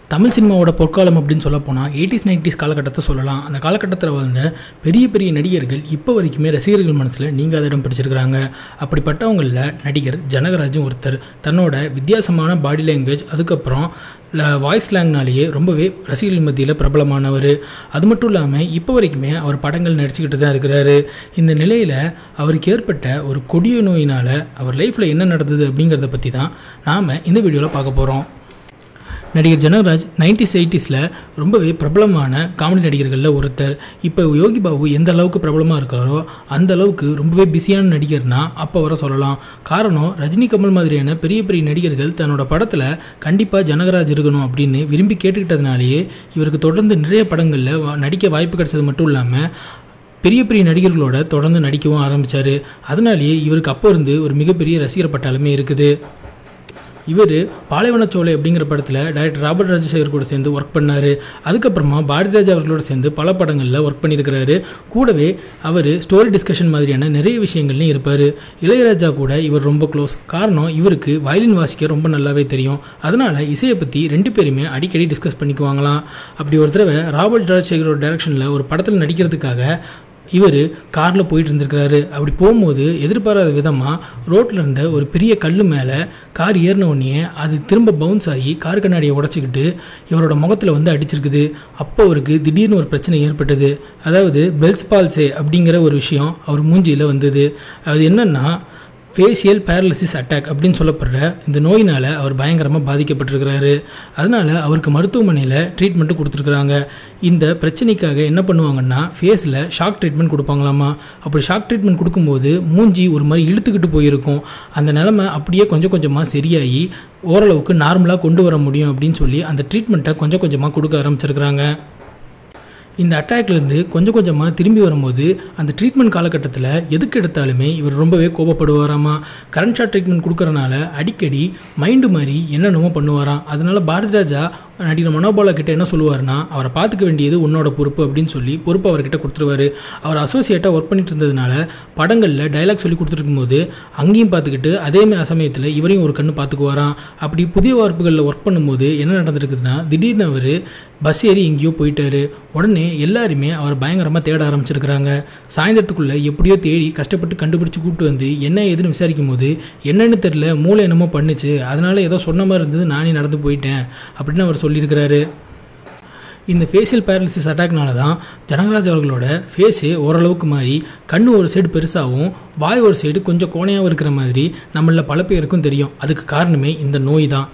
தமிழ் சினிமாவோட பொற்காலம் அப்படின்னு சொல்ல போனால் எயிட்டிஸ் நைன்டிஸ் காலகட்டத்தை சொல்லலாம் அந்த காலகட்டத்தில் வாழ்ந்த பெரிய பெரிய நடிகர்கள் இப்போ வரைக்குமே ரசிகர்கள் மனசில் நீங்காத இடம் பிடிச்சிருக்கிறாங்க அப்படிப்பட்டவங்களில் நடிகர் ஜனகராஜும் ஒருத்தர் தன்னோட வித்தியாசமான பாடி லாங்குவேஜ் அதுக்கப்புறம் வாய்ஸ் ஸ்லாங்னாலேயே ரொம்பவே ரசிகர்கள் மத்தியில் பிரபலமானவர் அது மட்டும் இல்லாமல் இப்போ வரைக்குமே அவர் படங்கள் நடிச்சுக்கிட்டு தான் இருக்கிறாரு இந்த நிலையில் அவருக்கு ஏற்பட்ட ஒரு கொடிய நோயினால் அவர் லைஃப்பில் என்ன நடந்தது அப்படிங்கிறத பற்றி தான் நாம் இந்த வீடியோவில் பார்க்க போகிறோம் நடிகர் ஜனகராஜ் நைன்டிஸ் எயிட்டிஸில் ரொம்பவே பிரபலமான காமெடி நடிகர்களில் ஒருத்தர் இப்போ யோகி பாபு எந்த அளவுக்கு பிரபலமாக இருக்காரோ அந்த அளவுக்கு ரொம்பவே பிஸியான நடிகர்னா அப்போ வர சொல்லலாம் காரணம் ரஜினி கமல் மாதிரியான பெரிய பெரிய நடிகர்கள் தன்னோட படத்தில் கண்டிப்பாக ஜனகராஜ் இருக்கணும் அப்படின்னு விரும்பி கேட்டுக்கிட்டதுனாலேயே இவருக்கு தொடர்ந்து நிறைய படங்களில் வா- நடிக்க வாய்ப்பு கிடைச்சது மட்டும் இல்லாமல் பெரிய பெரிய நடிகர்களோட தொடர்ந்து நடிக்கவும் ஆரம்பித்தார் அதனாலேயே இவருக்கு அப்போ இருந்து ஒரு மிகப்பெரிய ரசிகர் பட்டாளமே இருக்குது இவர் பாலைவனச்சோலை அப்படிங்கிற படத்தில் டைரக்டர் ராபர்ட் ராஜசேகர் கூட சேர்ந்து ஒர்க் பண்ணார் அதுக்கப்புறமா பாரதிராஜா அவர்களோட சேர்ந்து பல படங்களில் ஒர்க் பண்ணியிருக்கிறாரு கூடவே அவர் ஸ்டோரி டிஸ்கஷன் மாதிரியான நிறைய விஷயங்கள்லையும் இருப்பார் இளையராஜா கூட இவர் ரொம்ப க்ளோஸ் காரணம் இவருக்கு வயலின் வாசிக்க ரொம்ப நல்லாவே தெரியும் அதனால் இசையை பற்றி ரெண்டு பேருமே அடிக்கடி டிஸ்கஸ் பண்ணிக்குவாங்களாம் அப்படி ஒரு தடவை ராபர்ட் ராஜசேகரோட டைரக்ஷனில் ஒரு படத்தில் நடிக்கிறதுக்காக இவர் காரில் போயிட்டு இருந்திருக்கிறாரு அப்படி போகும்போது எதிர்பாராத விதமாக ரோட்டில் இருந்த ஒரு பெரிய கல் மேலே கார் ஏறின உடனே அது திரும்ப பவுன்ஸ் ஆகி கார் கண்ணாடியை உடச்சிக்கிட்டு இவரோட முகத்தில் வந்து அடிச்சிருக்குது அப்போ அவருக்கு திடீர்னு ஒரு பிரச்சனை ஏற்பட்டது அதாவது பெல்ஸ் பால்சே அப்படிங்கிற ஒரு விஷயம் அவர் மூஞ்சியில் வந்தது அது என்னன்னா ஃபேஷியல் பேரலிசிஸ் அட்டாக் அப்படின்னு சொல்லப்படுற இந்த நோயினால் அவர் பயங்கரமாக பாதிக்கப்பட்டிருக்கிறாரு அதனால் அவருக்கு மருத்துவமனையில் ட்ரீட்மெண்ட்டு கொடுத்துருக்குறாங்க இந்த பிரச்சனைக்காக என்ன பண்ணுவாங்கன்னா ஃபேஸில் ஷாக் ட்ரீட்மெண்ட் கொடுப்பாங்களாமா அப்படி ஷாக் ட்ரீட்மெண்ட் கொடுக்கும்போது மூஞ்சி ஒரு மாதிரி இழுத்துக்கிட்டு போயிருக்கும் அந்த நிலமை அப்படியே கொஞ்சம் கொஞ்சமாக சரியாகி ஓரளவுக்கு நார்மலாக கொண்டு வர முடியும் அப்படின்னு சொல்லி அந்த ட்ரீட்மெண்ட்டை கொஞ்சம் கொஞ்சமாக கொடுக்க ஆரம்பிச்சிருக்கிறாங்க இந்த அட்டாக்லேருந்து கொஞ்சம் கொஞ்சமாக திரும்பி வரும்போது அந்த ட்ரீட்மெண்ட் காலகட்டத்தில் எதுக்கு எடுத்தாலுமே இவர் ரொம்பவே கோபப்படுவாராமா கரண்ட் ஷாட் ட்ரீட்மெண்ட் கொடுக்கறனால அடிக்கடி மைண்டு மாதிரி என்னென்னமோ பண்ணுவாராம் அதனால பாரதி ராஜா நடிகர் மனோபாலா கிட்ட என்ன சொல்லுவார்னா அவரை பார்த்துக்க வேண்டியது உன்னோட பொறுப்பு அப்படின்னு சொல்லி பொறுப்பு அவர்கிட்ட கொடுத்துருவாரு அவர் அசோசியேட்டாக ஒர்க் பண்ணிட்டு இருந்ததுனால படங்களில் டைலாக் சொல்லி கொடுத்துருக்கும்போது அங்கேயும் பார்த்துக்கிட்டு அதே மா- சமயத்தில் இவரையும் ஒரு கண்ணு பார்த்துக்குவாராம் அப்படி புதிய வார்ப்புகளில் ஒர்க் பண்ணும்போது என்ன நடந்திருக்குதுன்னா திடீர்னு அவர் பஸ் ஏறி எங்கேயோ போயிட்டாரு உடனே எல்லாருமே அவர் பயங்கரமாக தேட ஆரம்பிச்சிருக்கிறாங்க சாயந்தரத்துக்குள்ளே எப்படியோ தேடி கஷ்டப்பட்டு கண்டுபிடிச்சு கூப்பிட்டு வந்து என்ன ஏதுன்னு விசாரிக்கும் போது என்னன்னு தெரில மூளை என்னமோ பண்ணுச்சு அதனால ஏதோ சொன்ன மாதிரி இருந்தது நானே நடந்து போயிட்டேன் அப்படின்னு அவர் சொல்லியிருக்கிறாரு இந்த ஃபேஷியல் பேரலிசிஸ் அட்டாக்னால தான் ஜனகராஜ் அவர்களோட ஃபேஸே ஓரளவுக்கு மாறி கண்ணு ஒரு சைடு பெருசாகவும் வாய் ஒரு சைடு கொஞ்சம் கோணையாகவும் இருக்கிற மாதிரி நம்மள பல பேருக்கும் தெரியும் அதுக்கு காரணமே இந்த நோய் தான்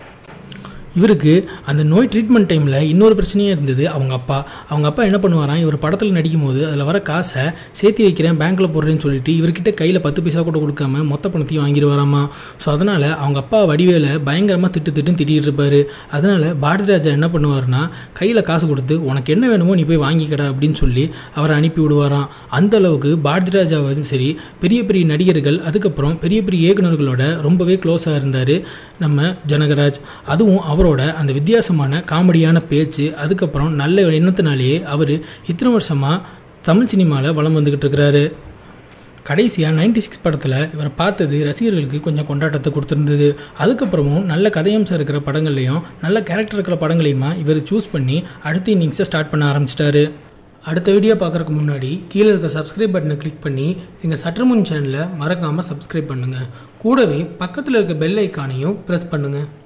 இவருக்கு அந்த நோய் ட்ரீட்மெண்ட் டைமில் இன்னொரு பிரச்சனையே இருந்தது அவங்க அப்பா அவங்க அப்பா என்ன பண்ணுவாராம் இவர் படத்தில் நடிக்கும் போது அதில் வர காசை சேர்த்து வைக்கிறேன் பேங்க்கில் போடுறேன்னு சொல்லிட்டு இவர்கிட்ட கையில் பத்து பைசா கூட கொடுக்காம மொத்த பணத்தையும் வாங்கிடுவாராமா ஸோ அதனால் அவங்க அப்பா வடிவேல பயங்கரமாக திட்டு திட்டுன்னு திட்டிகிட்டு இருப்பார் அதனால் பாரதி ராஜா என்ன பண்ணுவார்னா கையில் காசு கொடுத்து உனக்கு என்ன வேணுமோ நீ போய் வாங்கிக்கடா அப்படின்னு சொல்லி அவரை அனுப்பி விடுவாராம் அந்த அளவுக்கு பாரதி ராஜாவும் சரி பெரிய பெரிய நடிகர்கள் அதுக்கப்புறம் பெரிய பெரிய இயக்குனர்களோட ரொம்பவே க்ளோஸாக இருந்தார் நம்ம ஜனகராஜ் அதுவும் அவரோட அந்த வித்தியாசமான காமெடியான பேச்சு அதுக்கப்புறம் நல்ல எண்ணத்தினாலேயே அவர் இத்தனை வருஷமாக தமிழ் சினிமாவில் வலம் வந்துக்கிட்டு இருக்கிறாரு கடைசியாக 96 சிக்ஸ் படத்தில் இவரை பார்த்தது ரசிகர்களுக்கு கொஞ்சம் கொண்டாட்டத்தை கொடுத்துருந்தது அதுக்கப்புறமும் நல்ல கதையம்சம் இருக்கிற படங்கள்லையும் நல்ல கேரக்டர் இருக்கிற படங்களையுமா இவர் சூஸ் பண்ணி அடுத்த இன்னிங்ஸை ஸ்டார்ட் பண்ண ஆரம்பிச்சிட்டாரு அடுத்த வீடியோ பார்க்குறதுக்கு முன்னாடி கீழே இருக்க சப்ஸ்கிரைப் பட்டனை கிளிக் பண்ணி எங்கள் சற்றுமுன் சேனலை மறக்காமல் சப்ஸ்கிரைப் பண்ணுங்கள் கூடவே பக்கத்தில் இருக்க பெல் ஐக்கானையும் ப்ரெஸ் பண்ணுங்கள்